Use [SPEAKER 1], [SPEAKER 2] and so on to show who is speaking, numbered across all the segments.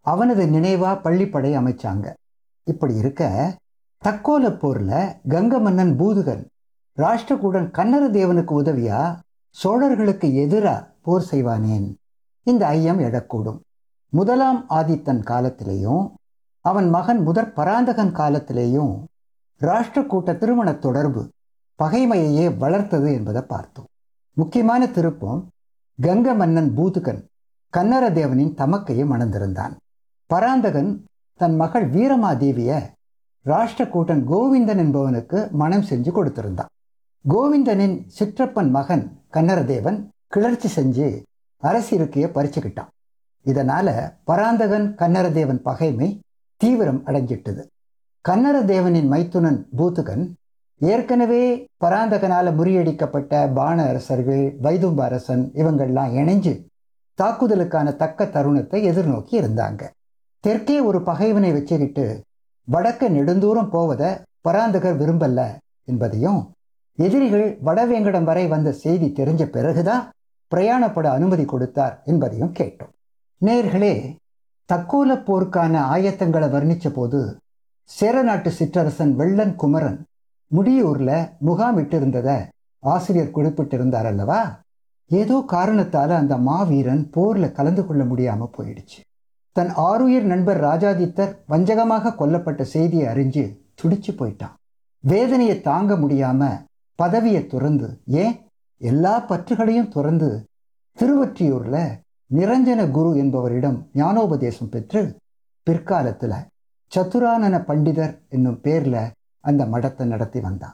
[SPEAKER 1] அவனது நினைவா பள்ளிப்படை அமைச்சாங்க இப்படி இருக்க தக்கோல போர்ல கங்க மன்னன் பூதுகன் ராஷ்டிரகூடன் கன்னர தேவனுக்கு உதவியா சோழர்களுக்கு எதிரா போர் செய்வானேன் இந்த ஐயம் எழக்கூடும் முதலாம் ஆதித்தன் காலத்திலேயும் அவன் மகன் முதற் பராந்தகன் காலத்திலேயும் ராஷ்டிரக்கூட்ட திருமண தொடர்பு பகைமையையே வளர்த்தது என்பதை பார்த்தோம் முக்கியமான திருப்பம் கங்க மன்னன் பூதுகன் கன்னர தேவனின் தமக்கையை மணந்திருந்தான் பராந்தகன் தன் மகள் வீரமாதேவிய ராஷ்டிரக்கூட்டன் கோவிந்தன் என்பவனுக்கு மனம் செஞ்சு கொடுத்திருந்தான் கோவிந்தனின் சிற்றப்பன் மகன் கன்னரதேவன் கிளர்ச்சி செஞ்சு அரசிருக்கைய பறிச்சுக்கிட்டான் இதனால பராந்தகன் கன்னரதேவன் பகைமை தீவிரம் அடைஞ்சிட்டது கன்னரதேவனின் மைத்துனன் பூத்துகன் ஏற்கனவே பராந்தகனால முறியடிக்கப்பட்ட பாண அரசர்கள் வைதும்ப அரசன் இவங்கள்லாம் இணைஞ்சு தாக்குதலுக்கான தக்க தருணத்தை எதிர்நோக்கி இருந்தாங்க தெற்கே ஒரு பகைவனை வச்சுக்கிட்டு வடக்க நெடுந்தூரம் போவதை பராந்தகர் விரும்பல என்பதையும் எதிரிகள் வடவேங்கடம் வரை வந்த செய்தி தெரிஞ்ச பிறகுதான் பிரயாணப்பட அனுமதி கொடுத்தார் என்பதையும் கேட்டோம் நேர்களே தக்கோல போருக்கான ஆயத்தங்களை வர்ணிச்ச போது சேரநாட்டு சிற்றரசன் வெள்ளன் குமரன் முடியூர்ல முகாமிட்டு இருந்ததை ஆசிரியர் குறிப்பிட்டிருந்தார் அல்லவா ஏதோ காரணத்தால அந்த மாவீரன் போர்ல கலந்து கொள்ள முடியாம போயிடுச்சு தன் ஆருயிர் நண்பர் ராஜாதித்தர் வஞ்சகமாக கொல்லப்பட்ட செய்தியை அறிஞ்சு துடிச்சு போயிட்டான் வேதனையை தாங்க முடியாம பதவியை துறந்து ஏன் எல்லா பற்றுகளையும் துறந்து திருவொற்றியூர்ல நிரஞ்சன குரு என்பவரிடம் ஞானோபதேசம் பெற்று பிற்காலத்துல சத்துரானன பண்டிதர் என்னும் பேர்ல அந்த மடத்தை நடத்தி வந்தான்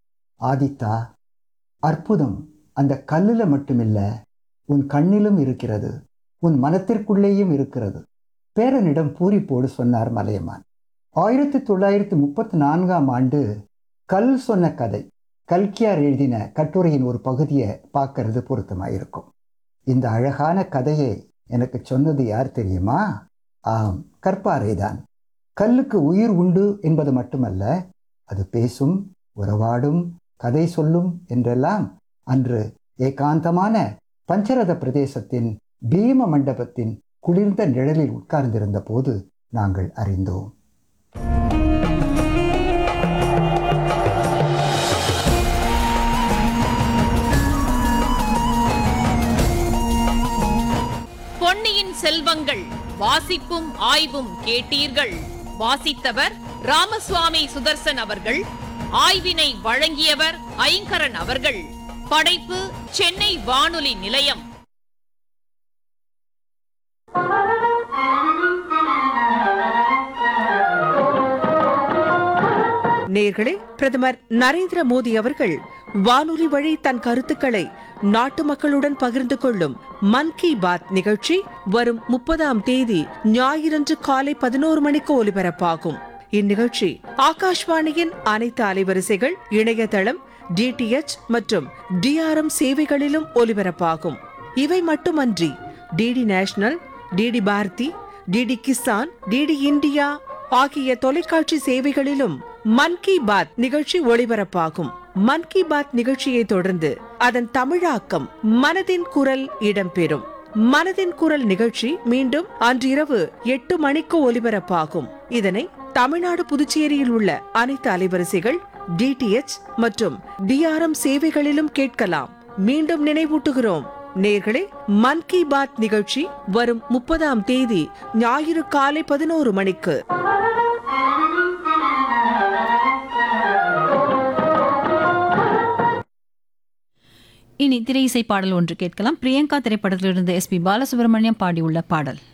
[SPEAKER 1] ஆதித்தா அற்புதம் அந்த கல்லுல மட்டுமில்ல உன் கண்ணிலும் இருக்கிறது உன் மனத்திற்குள்ளேயும் இருக்கிறது பேரனிடம் பூரிப்போடு சொன்னார் மலையமான் ஆயிரத்தி தொள்ளாயிரத்தி முப்பத்தி நான்காம் ஆண்டு கல் சொன்ன கதை கல்கியார் எழுதின கட்டுரையின் ஒரு பகுதியை பார்க்கறது பொருத்தமாயிருக்கும் இந்த அழகான கதையை எனக்கு சொன்னது யார் தெரியுமா ஆம் கற்பாறைதான் கல்லுக்கு உயிர் உண்டு என்பது மட்டுமல்ல அது பேசும் உறவாடும் கதை சொல்லும் என்றெல்லாம் அன்று ஏகாந்தமான பஞ்சரத பிரதேசத்தின் பீம மண்டபத்தின் குளிர்ந்த நிழலில் உட்கார்ந்திருந்த போது நாங்கள் அறிந்தோம்
[SPEAKER 2] பொன்னியின் செல்வங்கள் வாசிப்பும் ஆய்வும் கேட்டீர்கள் வாசித்தவர் ராமசுவாமி சுதர்சன் அவர்கள் ஆய்வினை வழங்கியவர் ஐங்கரன் அவர்கள் படைப்பு சென்னை வானொலி நிலையம்
[SPEAKER 3] நேர்களே பிரதமர் நரேந்திர மோடி அவர்கள் வானொலி வழி தன் கருத்துக்களை நாட்டு மக்களுடன் பகிர்ந்து கொள்ளும் மன் கி பாத் நிகழ்ச்சி வரும் முப்பதாம் தேதி ஞாயிறன்று காலை பதினோரு மணிக்கு ஒலிபரப்பாகும் இந்நிகழ்ச்சி ஆகாஷ்வாணியின் அனைத்து அலைவரிசைகள் இணையதளம் டிடிஎச் மற்றும் டிஆர்எம் சேவைகளிலும் ஒலிபரப்பாகும் இவை மட்டுமன்றி DD National DD Bharati DD Kisan DD India ஆகிய தொலைக்காட்சி சேவைகளிலும் மன் கி பாத் நிகழ்ச்சி ஒளிபரப்பாகும் மன் கி பாத் நிகழ்ச்சியை தொடர்ந்து அதன் தமிழாக்கம் மனதின் குரல் இடம்பெறும் மனதின் குரல் நிகழ்ச்சி மீண்டும் அன்றிரவு எட்டு மணிக்கு ஒலிபரப்பாகும் இதனை தமிழ்நாடு புதுச்சேரியில் உள்ள அனைத்து அலைவரிசைகள் டிடிஎச் மற்றும் டிஆர்எம் சேவைகளிலும் கேட்கலாம் மீண்டும் நினைவூட்டுகிறோம் நேர்களே மன் கி பாத் நிகழ்ச்சி வரும் முப்பதாம் தேதி ஞாயிறு காலை பதினோரு மணிக்கு
[SPEAKER 4] இனி திரை இசை பாடல் ஒன்று கேட்கலாம் பிரியங்கா திரைப்படத்திலிருந்து எஸ் பி பாலசுப்ரமணியம் பாடியுள்ள பாடல்